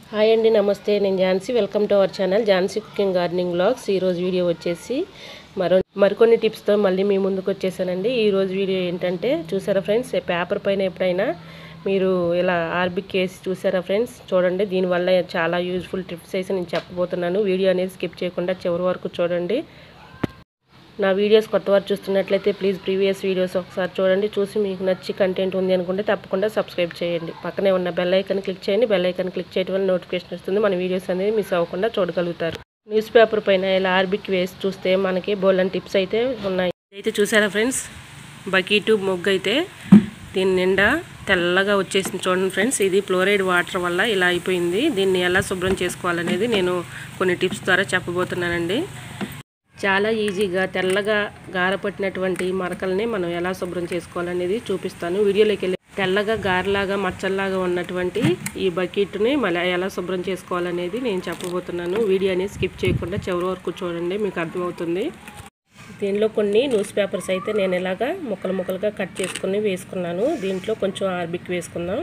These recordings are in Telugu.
హాయ్ అండి నమస్తే నేను Jhansi welcome to our channel Jhansi cooking gardening blogs ఈరోజు వీడియో వచ్చేసి మరో మరికొన్ని టిప్స్తో మళ్ళీ మీ ముందుకు వచ్చేసానండి ఈరోజు వీడియో ఏంటంటే చూసారా ఫ్రెండ్స్ పేపర్ పైన ఎప్పుడైనా మీరు ఇలా ఆర్బిక్ వేసి చూసారా ఫ్రెండ్స్ చూడండి దీనివల్ల చాలా యూజ్ఫుల్ టిప్స్ అయితే నేను చెప్పబోతున్నాను వీడియో అనేది స్కిప్ చేయకుండా చివరి వరకు చూడండి నా వీడియోస్ కొత్త వారు చూస్తున్నట్లయితే ప్లీజ్ ప్రీవియస్ వీడియోస్ ఒకసారి చూడండి చూసి మీకు నచ్చి కంటెంట్ ఉంది అనుకుంటే తప్పకుండా సబ్స్క్రైబ్ చేయండి పక్కనే ఉన్న బెల్ ఐకన్ క్లిక్ చేయండి బెల్ ఐకన్ క్లిక్ చేయడం వల్ల నోటిఫికేషన్ వస్తుంది మన వీడియోస్ అనేది మిస్ అవ్వకుండా చూడగలుగుతారు న్యూస్ పేపర్ పైన ఇలా ఆర్బిక్ వేసి చూస్తే మనకి బోల్డన్ టిప్స్ అయితే ఉన్నాయి అయితే చూసారా ఫ్రెండ్స్ బకీటు మొగ్గు అయితే దీని నిండా తెల్లగా వచ్చేసింది చూడండి ఫ్రెండ్స్ ఇది ఫ్లోరైడ్ వాటర్ వల్ల ఇలా అయిపోయింది దీన్ని ఎలా శుభ్రం చేసుకోవాలనేది నేను కొన్ని టిప్స్ ద్వారా చెప్పబోతున్నానండి చాలా ఈజీగా తెల్లగా గారపట్టినటువంటి మరకల్ని మనం ఎలా శుభ్రం చేసుకోవాలనేది చూపిస్తాను వీడియోలోకి వెళ్ళి తెల్లగా గారలాగా మచ్చల్లాగా ఉన్నటువంటి ఈ బకెట్ని మళ్ళీ ఎలా శుభ్రం చేసుకోవాలనేది నేను చెప్పబోతున్నాను వీడియో అనేది స్కిప్ చేయకుండా చివరి వరకు చూడండి మీకు అర్థమవుతుంది దీనిలో కొన్ని న్యూస్ పేపర్స్ అయితే నేను ఇలాగా ముక్కలు ముక్కలుగా కట్ చేసుకుని వేసుకున్నాను దీంట్లో కొంచెం ఆర్బిక్ వేసుకుందాం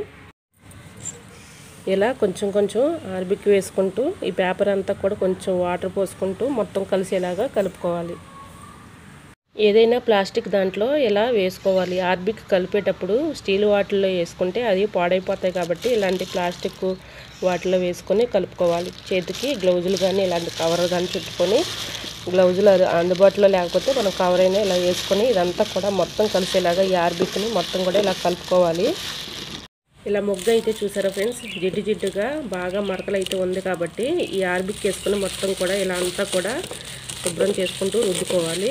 ఇలా కొంచెం కొంచెం ఆర్బిక్ వేసుకుంటూ ఈ పేపర్ అంతా కూడా కొంచెం వాటర్ పోసుకుంటూ మొత్తం కలిసేలాగా కలుపుకోవాలి ఏదైనా ప్లాస్టిక్ దాంట్లో ఇలా వేసుకోవాలి ఆర్బిక్ కలిపేటప్పుడు స్టీల్ వాటిల్లో వేసుకుంటే అది పాడైపోతాయి కాబట్టి ఇలాంటి ప్లాస్టిక్ వాటిలో వేసుకొని కలుపుకోవాలి చేతికి గ్లౌజులు కానీ ఇలాంటి కవర్ కానీ చుట్టుకొని గ్లౌజులు అందుబాటులో లేకపోతే మనం కవర్ అయినా ఇలా వేసుకొని ఇదంతా కూడా మొత్తం కలిసేలాగా ఈ ఆర్బిక్ని మొత్తం కూడా ఇలా కలుపుకోవాలి ఇలా మొగ్గ అయితే చూసారా ఫ్రెండ్స్ జిడ్డు జిడ్డుగా బాగా మరకలు అయితే ఉంది కాబట్టి ఈ ఆర్బిక్ వేసుకుని మొత్తం కూడా ఇలా అంతా కూడా శుభ్రం చేసుకుంటూ రుద్దుకోవాలి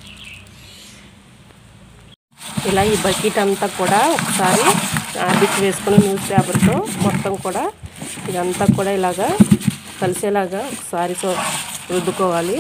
ఇలా ఈ బకెట్ అంతా కూడా ఒకసారి ఆర్బిక్ వేసుకుని న్యూస్ పేపర్తో మొత్తం కూడా ఇదంతా కూడా ఇలాగా కలిసేలాగా ఒకసారి రుద్దుకోవాలి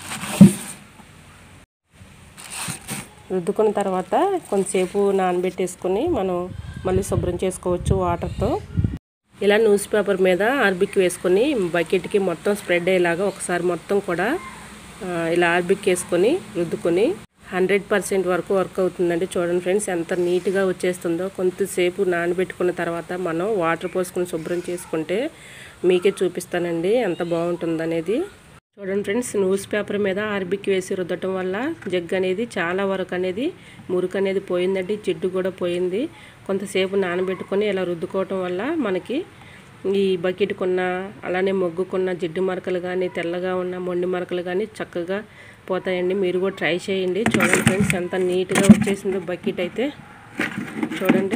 రుద్దుకున్న తర్వాత కొంతసేపు నానబెట్టేసుకొని మనం మళ్ళీ శుభ్రం చేసుకోవచ్చు వాటర్తో ఇలా న్యూస్ పేపర్ మీద ఆర్బిక్ వేసుకొని బకెట్కి మొత్తం స్ప్రెడ్ అయ్యేలాగా ఒకసారి మొత్తం కూడా ఇలా ఆర్బిక్ వేసుకొని రుద్దుకొని హండ్రెడ్ పర్సెంట్ వరకు వర్క్ అవుతుందండి చూడండి ఫ్రెండ్స్ ఎంత నీట్గా వచ్చేస్తుందో కొంతసేపు నానబెట్టుకున్న తర్వాత మనం వాటర్ పోసుకొని శుభ్రం చేసుకుంటే మీకే చూపిస్తానండి ఎంత బాగుంటుందనేది చూడండి ఫ్రెండ్స్ న్యూస్ పేపర్ మీద ఆర్బిక్ వేసి రుద్దటం వల్ల జగ్ అనేది చాలా వరకు అనేది మురుకు అనేది పోయిందండి జిడ్డు కూడా పోయింది కొంతసేపు నానబెట్టుకొని ఇలా రుద్దుకోవటం వల్ల మనకి ఈ బకెట్కున్న అలానే మొగ్గుకున్న జిడ్డు మరకలు కానీ తెల్లగా ఉన్న మొండి మరకలు కానీ చక్కగా పోతాయండి మీరు కూడా ట్రై చేయండి చూడండి ఫ్రెండ్స్ ఎంత నీట్గా వచ్చేసిందో బకెట్ అయితే చూడండి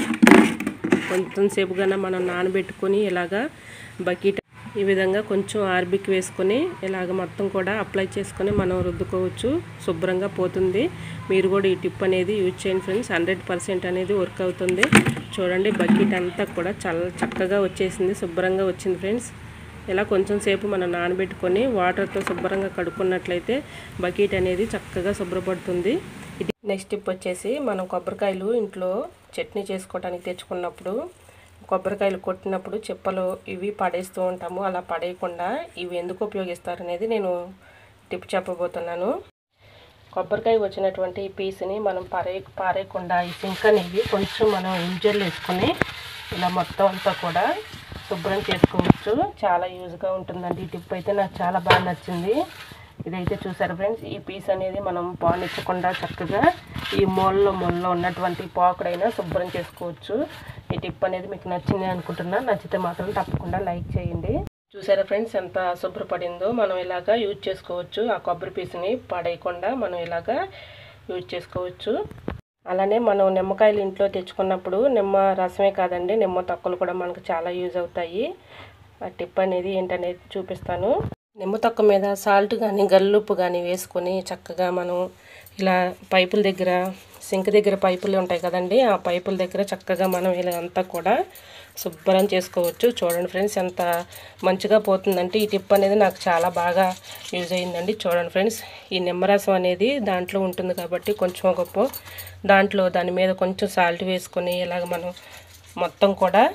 కొంచెంసేపు కన్నా మనం నానబెట్టుకొని ఇలాగా బకెట్ ఈ విధంగా కొంచెం ఆర్బిక్ వేసుకొని ఇలాగ మొత్తం కూడా అప్లై చేసుకొని మనం రుద్దుకోవచ్చు శుభ్రంగా పోతుంది మీరు కూడా ఈ టిప్ అనేది యూజ్ చేయండి ఫ్రెండ్స్ హండ్రెడ్ పర్సెంట్ అనేది వర్క్ అవుతుంది చూడండి బకెట్ అంతా కూడా చల్ల చక్కగా వచ్చేసింది శుభ్రంగా వచ్చింది ఫ్రెండ్స్ ఇలా కొంచెం సేపు మనం నానబెట్టుకొని వాటర్తో శుభ్రంగా కడుక్కున్నట్లయితే బకెట్ అనేది చక్కగా శుభ్రపడుతుంది ఇది నెక్స్ట్ టిప్ వచ్చేసి మనం కొబ్బరికాయలు ఇంట్లో చట్నీ చేసుకోవడానికి తెచ్చుకున్నప్పుడు కొబ్బరికాయలు కొట్టినప్పుడు చెప్పలు ఇవి పడేస్తూ ఉంటాము అలా పడేయకుండా ఇవి ఎందుకు ఉపయోగిస్తారు అనేది నేను టిప్ చెప్పబోతున్నాను కొబ్బరికాయ వచ్చినటువంటి ఈ పీస్ని మనం పారే పారేయకుండా ఈ సింక్ అనేది కొంచెం మనం ఇంజర్లు వేసుకొని ఇలా మొత్తం అంతా కూడా శుభ్రం చేసుకోవచ్చు చాలా యూజ్గా ఉంటుందండి ఈ టిప్ అయితే నాకు చాలా బాగా నచ్చింది ఇదైతే చూసారు ఫ్రెండ్స్ ఈ పీస్ అనేది మనం పానిచ్చకుండా చక్కగా ఈ మూలలో మూలలో ఉన్నటువంటి పాకుడైనా శుభ్రం చేసుకోవచ్చు ఈ టిప్ అనేది మీకు నచ్చింది అనుకుంటున్నా నచ్చితే మాత్రం తప్పకుండా లైక్ చేయండి చూసారా ఫ్రెండ్స్ ఎంత శుభ్రపడిందో మనం ఇలాగా యూజ్ చేసుకోవచ్చు ఆ కొబ్బరి పీస్ని పడేయకుండా మనం ఇలాగా యూజ్ చేసుకోవచ్చు అలానే మనం నిమ్మకాయలు ఇంట్లో తెచ్చుకున్నప్పుడు నిమ్మ రసమే కాదండి నిమ్మ తొక్కలు కూడా మనకు చాలా యూజ్ అవుతాయి ఆ టిప్ అనేది ఏంటనేది చూపిస్తాను నిమ్మ తొక్క మీద సాల్ట్ కానీ గల్లుప్పు కానీ వేసుకొని చక్కగా మనం ఇలా పైపుల దగ్గర సింక్ దగ్గర పైపులు ఉంటాయి కదండి ఆ పైపుల దగ్గర చక్కగా మనం ఇలా అంతా కూడా శుభ్రం చేసుకోవచ్చు చూడండి ఫ్రెండ్స్ ఎంత మంచిగా పోతుందంటే ఈ టిప్ అనేది నాకు చాలా బాగా యూజ్ అయిందండి చూడండి ఫ్రెండ్స్ ఈ నిమ్మరసం అనేది దాంట్లో ఉంటుంది కాబట్టి కొంచెం గొప్ప దాంట్లో దాని మీద కొంచెం సాల్ట్ వేసుకొని ఇలాగ మనం మొత్తం కూడా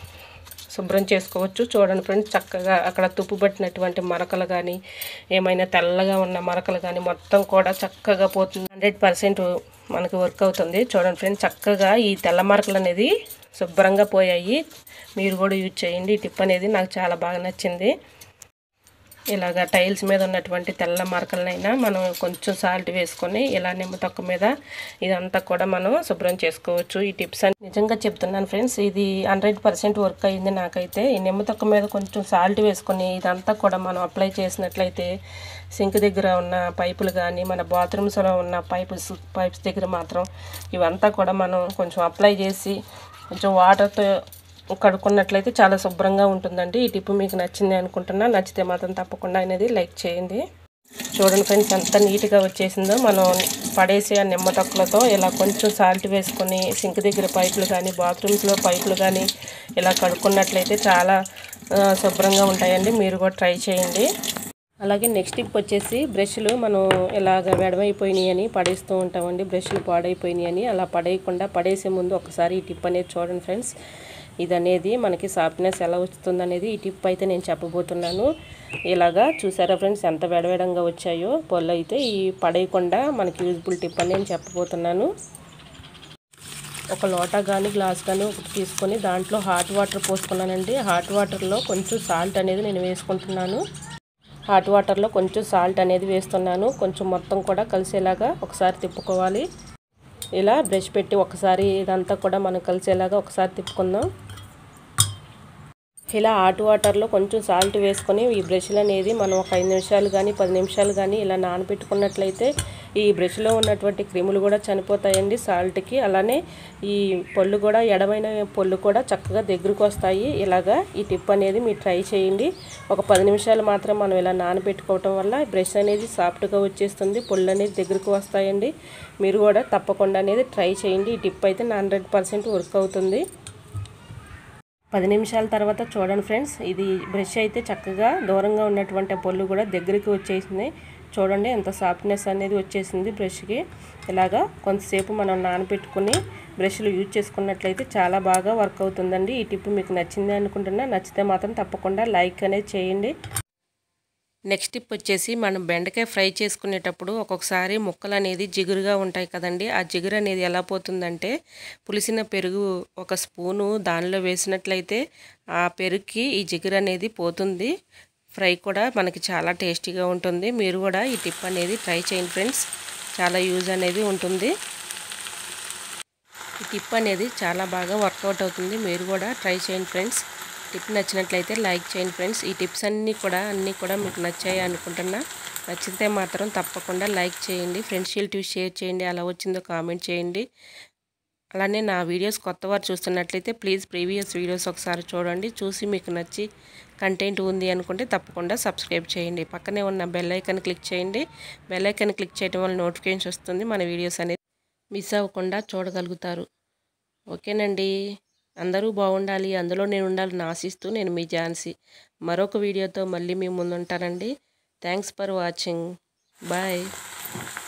శుభ్రం చేసుకోవచ్చు చూడండి ఫ్రెండ్స్ చక్కగా అక్కడ తుప్పు పట్టినటువంటి మరకలు కానీ ఏమైనా తెల్లగా ఉన్న మరకలు కానీ మొత్తం కూడా చక్కగా పోతుంది హండ్రెడ్ పర్సెంట్ మనకి వర్క్ అవుతుంది చూడండి ఫ్రెండ్స్ చక్కగా ఈ తెల్ల మార్కులు అనేది శుభ్రంగా పోయాయి మీరు కూడా యూజ్ చేయండి ఈ టిప్ అనేది నాకు చాలా బాగా నచ్చింది ఇలాగ టైల్స్ మీద ఉన్నటువంటి తెల్ల మార్కలనైనా మనం కొంచెం సాల్ట్ వేసుకొని ఇలా నిమ్మ తొక్క మీద ఇదంతా కూడా మనం శుభ్రం చేసుకోవచ్చు ఈ టిప్స్ అని నిజంగా చెప్తున్నాను ఫ్రెండ్స్ ఇది హండ్రెడ్ పర్సెంట్ వర్క్ అయింది నాకైతే ఈ నిమ్మ తొక్క మీద కొంచెం సాల్ట్ వేసుకొని ఇదంతా కూడా మనం అప్లై చేసినట్లయితే సింక్ దగ్గర ఉన్న పైపులు కానీ మన బాత్రూమ్స్లో ఉన్న పైప్స్ పైప్స్ దగ్గర మాత్రం ఇవంతా కూడా మనం కొంచెం అప్లై చేసి కొంచెం వాటర్తో కడుక్కున్నట్లయితే చాలా శుభ్రంగా ఉంటుందండి ఈ టిప్ మీకు నచ్చింది అనుకుంటున్నా నచ్చితే మాత్రం తప్పకుండా అనేది లైక్ చేయండి చూడండి ఫ్రెండ్స్ ఎంత నీట్గా వచ్చేసిందో మనం పడేసే ఆ నిమ్మ తొక్కలతో ఇలా కొంచెం సాల్ట్ వేసుకొని సింక్ దగ్గర పైపులు కానీ బాత్రూమ్స్లో పైపులు కానీ ఇలా కడుక్కున్నట్లయితే చాలా ఆ, శుభ్రంగా ఉంటాయండి మీరు కూడా ట్రై చేయండి అలాగే నెక్స్ట్ టిప్ వచ్చేసి బ్రష్లు మనం ఇలాగ వెడమైపోయినాయి అని పడేస్తూ ఉంటామండి బ్రష్లు పాడైపోయినాయి అని అలా పడేయకుండా పడేసే ముందు ఒకసారి ఈ టిప్ అనేది చూడండి ఫ్రెండ్స్ ఇది అనేది మనకి సాఫ్ట్నెస్ ఎలా వస్తుంది అనేది ఈ టిప్ అయితే నేను చెప్పబోతున్నాను ఇలాగా చూసారా ఫ్రెండ్స్ ఎంత వెడవెడంగా వచ్చాయో పొల్లు అయితే ఈ పడేయకుండా మనకి యూజ్ఫుల్ టిప్ అని నేను చెప్పబోతున్నాను ఒక లోటా కానీ గ్లాస్ కానీ ఒకటి తీసుకొని దాంట్లో హాట్ వాటర్ పోసుకున్నానండి హాట్ వాటర్లో కొంచెం సాల్ట్ అనేది నేను వేసుకుంటున్నాను హాట్ వాటర్లో కొంచెం సాల్ట్ అనేది వేస్తున్నాను కొంచెం మొత్తం కూడా కలిసేలాగా ఒకసారి తిప్పుకోవాలి ఇలా బ్రష్ పెట్టి ఒకసారి ఇదంతా కూడా మనం కలిసేలాగా ఒకసారి తిప్పుకుందాం ఇలా హాట్ వాటర్లో కొంచెం సాల్ట్ వేసుకొని ఈ బ్రష్లు అనేది మనం ఒక ఐదు నిమిషాలు కానీ పది నిమిషాలు కానీ ఇలా నానబెట్టుకున్నట్లయితే ఈ బ్రష్లో ఉన్నటువంటి క్రిములు కూడా చనిపోతాయండి సాల్ట్కి అలానే ఈ పళ్ళు కూడా ఎడమైన పళ్ళు కూడా చక్కగా దగ్గరకు వస్తాయి ఇలాగా ఈ టిప్ అనేది మీరు ట్రై చేయండి ఒక పది నిమిషాలు మాత్రం మనం ఇలా నానబెట్టుకోవటం వల్ల బ్రష్ అనేది సాఫ్ట్గా వచ్చేస్తుంది పళ్ళు అనేది దగ్గరకు వస్తాయండి మీరు కూడా తప్పకుండా అనేది ట్రై చేయండి ఈ టిప్ అయితే హండ్రెడ్ పర్సెంట్ వర్క్ అవుతుంది పది నిమిషాల తర్వాత చూడండి ఫ్రెండ్స్ ఇది బ్రష్ అయితే చక్కగా దూరంగా ఉన్నటువంటి ఆ పొల్లు కూడా దగ్గరికి వచ్చేసింది చూడండి ఎంత సాఫ్ట్నెస్ అనేది వచ్చేసింది బ్రష్కి ఇలాగా కొంతసేపు మనం నానబెట్టుకుని బ్రష్లు యూజ్ చేసుకున్నట్లయితే చాలా బాగా వర్క్ అవుతుందండి ఈ టిప్ మీకు నచ్చింది అనుకుంటున్నా నచ్చితే మాత్రం తప్పకుండా లైక్ అనేది చేయండి నెక్స్ట్ టిప్ వచ్చేసి మనం బెండకాయ ఫ్రై చేసుకునేటప్పుడు ఒక్కొక్కసారి ముక్కలు అనేది జిగురుగా ఉంటాయి కదండి ఆ జిగురు అనేది ఎలా పోతుందంటే పులిసిన పెరుగు ఒక స్పూను దానిలో వేసినట్లయితే ఆ పెరుగుకి ఈ జిగురు అనేది పోతుంది ఫ్రై కూడా మనకి చాలా టేస్టీగా ఉంటుంది మీరు కూడా ఈ టిప్ అనేది ట్రై చేయండి ఫ్రెండ్స్ చాలా యూజ్ అనేది ఉంటుంది ఈ టిప్ అనేది చాలా బాగా వర్కౌట్ అవుతుంది మీరు కూడా ట్రై చేయండి ఫ్రెండ్స్ టిప్ నచ్చినట్లయితే లైక్ చేయండి ఫ్రెండ్స్ ఈ టిప్స్ అన్నీ కూడా అన్నీ కూడా మీకు నచ్చాయి అనుకుంటున్నా నచ్చితే మాత్రం తప్పకుండా లైక్ చేయండి ఫ్రెండ్స్ రిలేటివ్స్ షేర్ చేయండి అలా వచ్చిందో కామెంట్ చేయండి అలానే నా వీడియోస్ కొత్త వారు చూస్తున్నట్లయితే ప్లీజ్ ప్రీవియస్ వీడియోస్ ఒకసారి చూడండి చూసి మీకు నచ్చి కంటెంట్ ఉంది అనుకుంటే తప్పకుండా సబ్స్క్రైబ్ చేయండి పక్కనే ఉన్న బెల్ ఐకాన్ క్లిక్ చేయండి బెల్ ఐకాన్ క్లిక్ చేయడం వల్ల నోటిఫికేషన్ వస్తుంది మన వీడియోస్ అనేది మిస్ అవ్వకుండా చూడగలుగుతారు ఓకేనండి అందరూ బాగుండాలి అందులో నేను ఉండాలని ఆశిస్తూ నేను మీ ఝాన్సీ మరొక వీడియోతో మళ్ళీ మీ ముందుంటానండి థ్యాంక్స్ ఫర్ వాచింగ్ బాయ్